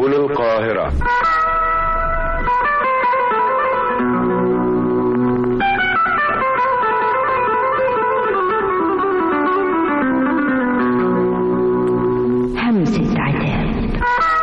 سبل القاهرة همسة عتاب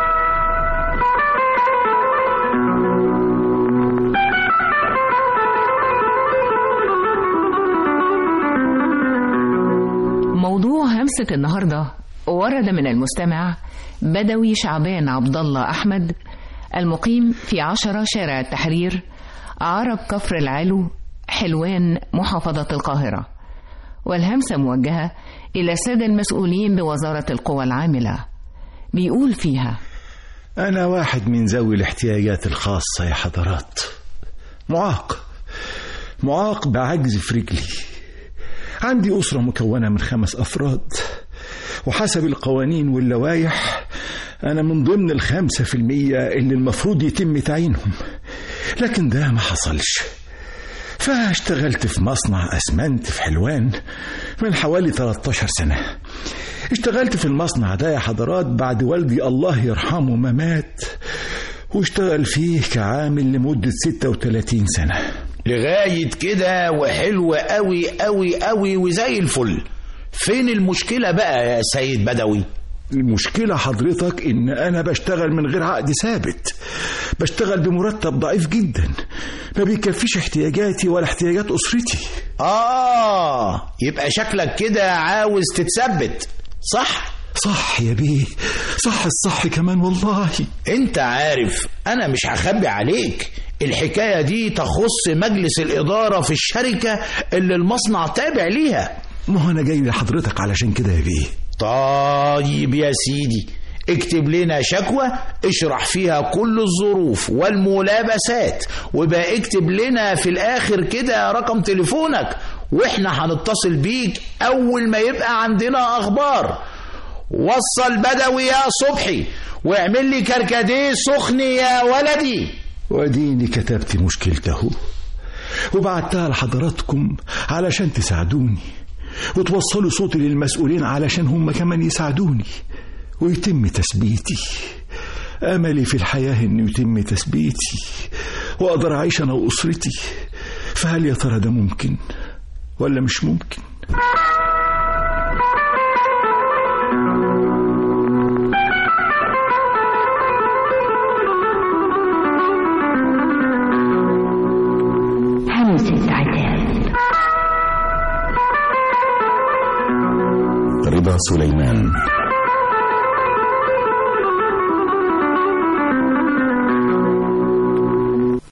موضوع همسة النهاردة ورد من المستمع بدوي شعبان عبد الله أحمد المقيم في عشرة شارع التحرير عرب كفر العلو حلوان محافظة القاهرة والهمسة موجهة إلى السادة المسؤولين بوزارة القوى العاملة بيقول فيها أنا واحد من ذوي الاحتياجات الخاصة يا حضرات معاق معاق بعجز في رجلي عندي أسرة مكونة من خمس أفراد وحسب القوانين واللوائح أنا من ضمن الخمسة في المية اللي المفروض يتم تعيينهم لكن ده ما حصلش فاشتغلت في مصنع أسمنت في حلوان من حوالي 13 سنة اشتغلت في المصنع ده يا حضرات بعد والدي الله يرحمه ما مات واشتغل فيه كعامل لمدة 36 سنة لغاية كده وحلوة قوي قوي قوي وزي الفل فين المشكلة بقى يا سيد بدوي المشكلة حضرتك إن أنا بشتغل من غير عقد ثابت بشتغل بمرتب ضعيف جدا ما بيكفيش احتياجاتي ولا احتياجات أسرتي آه يبقى شكلك كده عاوز تتثبت صح صح يا بيه صح الصح كمان والله انت عارف انا مش هخبي عليك الحكاية دي تخص مجلس الإدارة في الشركة اللي المصنع تابع ليها ما هو أنا جاي لحضرتك علشان كده يا بيه طيب يا سيدي اكتب لنا شكوى اشرح فيها كل الظروف والملابسات وبقى اكتب لنا في الاخر كده رقم تليفونك واحنا هنتصل بيك اول ما يبقى عندنا اخبار وصل بدوي يا صبحي واعمل لي كركديه سخن يا ولدي واديني كتبت مشكلته وبعتها لحضراتكم علشان تساعدوني وتوصلوا صوتي للمسؤولين علشان هم كمان يساعدوني ويتم تثبيتي أملي في الحياة إنه يتم تثبيتي وأقدر أعيش أنا وأسرتي فهل يا ترى ده ممكن ولا مش ممكن همسة عتاب رضا سليمان